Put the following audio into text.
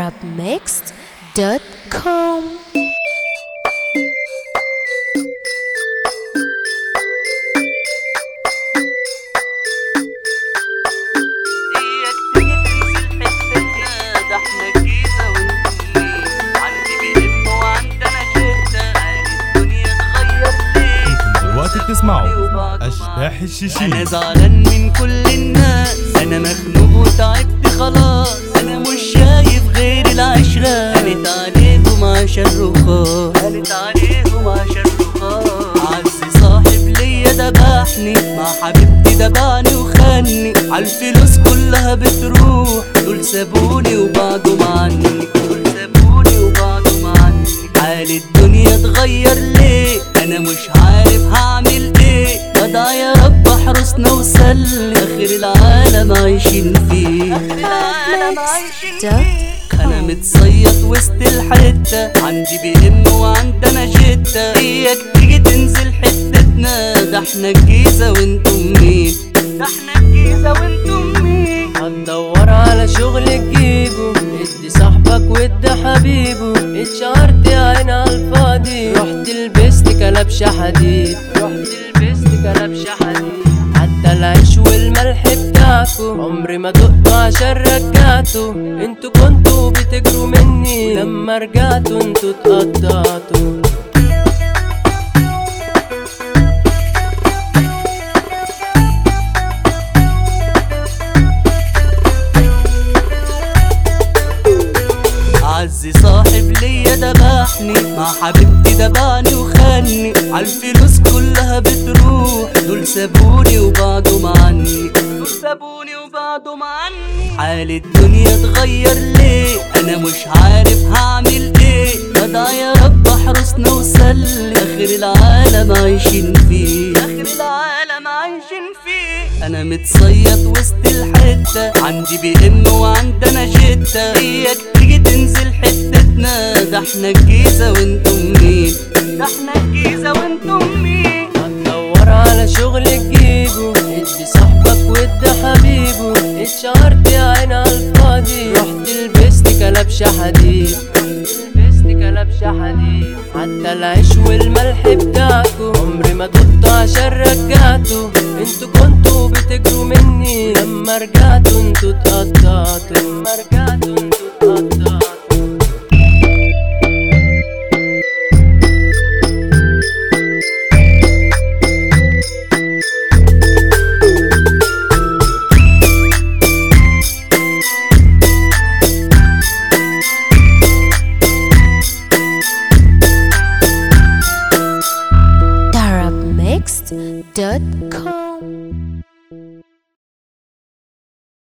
arabmixed.com اياك تيجي تنزل حتتنا ده احنا الجيزة وانتم عندي بيهم وعندنا جدة الدنيا اتغير ليه دلوقتي بتسمعوا أشباح انا الشيشين زعلان من كل الناس انا مخنوق وتعبت خلاص انا مش شايف غير العشرة قالت عليكم عشان رخاص قالت عليكم عشان رخاص عز صاحب ليا دبحني مع حبيبتي دبعني وخاني عالفلوس كلها بتروح دول سابوني وبعدهم عني دول سابوني وبعدهم عني حال الدنيا اتغير ليه انا مش عارف هعمل ايه بدع يا رب احرسنا وسلم اخر العالم عايشين فيه اخر العالم عايشين فيه انا متصيط وسط الحتة عندي بي ام وعندنا جتة اياك تيجي تنزل حتتنا ده احنا الجيزة وانتم مين ده احنا الجيزة وانتم مين هتدور على شغل تجيبه ادي صاحبك وادي حبيبه اتشهرت يا عين عالفاضي رحت لبست كلبش حديد رحت لبست كلبش حديد حتى العيش والملح بتاعكو عمري ما دقته عشان رجعته انتوا كنتوا بتجروا مني لما رجعتوا انتوا اتقطعتوا عز صاحب ليا دبحني مع حبيبتي دبعني وخاني عالفلوس كلها بتروح دول سابوني وبعدهم عني دول سابوني وبعدهم عني حال الدنيا اتغير ليه انا مش عارف هعمل ايه بدع يا رب احرسنا وسلم اخر العالم عايشين فيه اخر العالم عايشين فيه انا متصيط وسط الحتة عندي بي ام وعندنا جتة اياك تيجي تنزل حتتنا ده احنا الجيزة وانتم مين ده احنا الجيزة وانتم مين هتدور على شغل تجيبه ادي صاحبك وادي حبيبه اتشهرت يا عين عالفاضي رحت لبست كلبش حديد لبست كلبش حديد حتى العيش والملح بتاعكو عمري ما دقته عشان رجعته انتوا كنتوا بتجروا مني لما رجعتوا انتوا اتقطعتوا لما رجعتوا انتوا اتقطعتوا arabmixed.com